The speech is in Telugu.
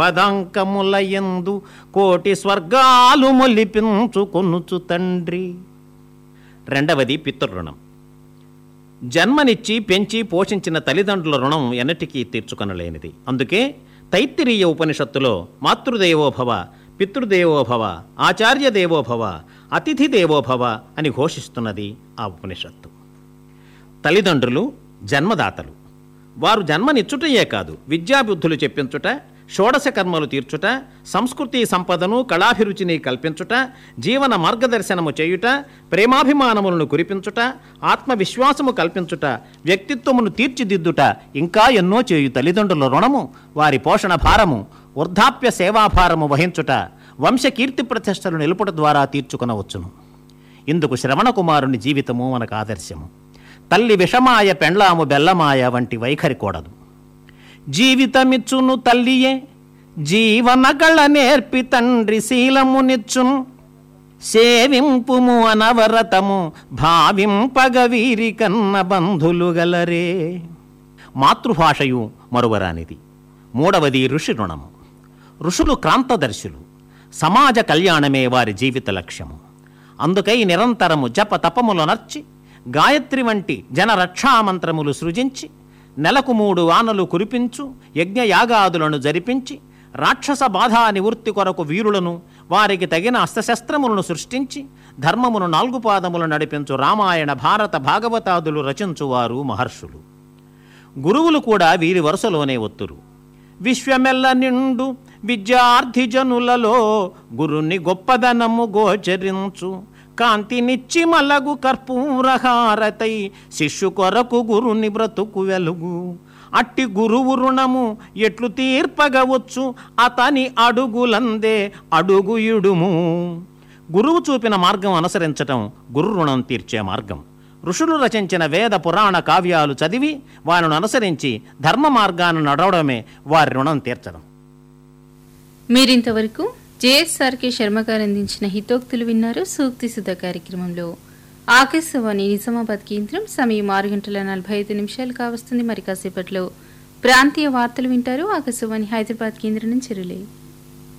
పదంకములయందు కోటి స్వర్గాలు మొలిపించుకొనుచు తండ్రి రెండవది పితృరుణం జన్మనిచ్చి పెంచి పోషించిన తల్లిదండ్రుల రుణం ఎన్నటికీ తీర్చుకొనలేనిది అందుకే తైత్తిరీయ ఉపనిషత్తులో మాతృదేవోభవ పితృదేవోభవ ఆచార్య దేవోభవ అతిథి దేవోభవ అని ఘోషిస్తున్నది ఆ ఉపనిషత్తు తల్లిదండ్రులు జన్మదాతలు వారు జన్మనిచ్చుటయే కాదు విద్యాబుద్ధులు చెప్పించుట షోడశ కర్మలు తీర్చుట సంస్కృతి సంపదను కళాభిరుచిని కల్పించుట జీవన మార్గదర్శనము చేయుట ప్రేమాభిమానములను కురిపించుట ఆత్మవిశ్వాసము కల్పించుట వ్యక్తిత్వమును తీర్చిదిద్దుట ఇంకా ఎన్నో చేయు తల్లిదండ్రుల రుణము వారి పోషణ భారము వృద్ధాప్య సేవాభారము వహించుట వంశ కీర్తి ప్రతిష్టలు నిలుపుట ద్వారా తీర్చుకొనవచ్చును ఇందుకు శ్రవణకుమారుని జీవితము మనకు ఆదర్శము తల్లి విషమాయ పెండ్లాము బెల్లమాయ వంటి వైఖరి కూడదు జీవితమిచ్చును తల్లియే జీవన కళ నేర్పి తండ్రి శీలమునిచ్చును సేవింపుము అనవరతము భావింపగ వీరి కన్న బంధులు గలరే మాతృభాషయు మరువరానిది మూడవది ఋషి రుణము ఋషులు క్రాంతదర్శులు సమాజ కళ్యాణమే వారి జీవిత లక్ష్యము అందుకై నిరంతరము జప తపములు నర్చి గాయత్రి వంటి జనరక్షామంత్రములు సృజించి నెలకు మూడు వానలు కురిపించు యజ్ఞయాగాదులను జరిపించి రాక్షస బాధా నివృత్తి కొరకు వీరులను వారికి తగిన అస్త్రశస్త్రములను సృష్టించి ధర్మమును నాలుగు పాదములు నడిపించు రామాయణ భారత భాగవతాదులు రచించువారు మహర్షులు గురువులు కూడా వీరి వరుసలోనే ఒత్తురు విశ్వమెల్ల నిండు విద్యార్థి జనులలో గురుని గొప్పదనము గోచరించు కాంతినిచ్చి మలగు కర్పూరహారతై శిష్యు కొరకు గురుని బ్రతుకు వెలుగు అట్టి గురువు రుణము ఎట్లు తీర్పగవచ్చు అతని అడుగులందే అడుగు ఇడుము గురువు చూపిన మార్గం అనుసరించటం గురు రుణం తీర్చే మార్గం ఋషులు రచించిన వేద పురాణ కావ్యాలు చదివి వారిని అనుసరించి ధర్మ మార్గాన్ని నడవడమే వారి రుణం తీర్చడం మీరింతవరకు జేఎస్ఆర్కే శర్మ గారు అందించిన హితోక్తులు విన్నారు సూక్తి సుధ కార్యక్రమంలో ఆకాశవాణి నిజామాబాద్ కేంద్రం సమయం ఆరు గంటల నలభై ఐదు నిమిషాలు కావస్తుంది మరి కాసేపట్లో ప్రాంతీయ వార్తలు వింటారు ఆకాశవాణి హైదరాబాద్ కేంద్రం నుంచి రిలే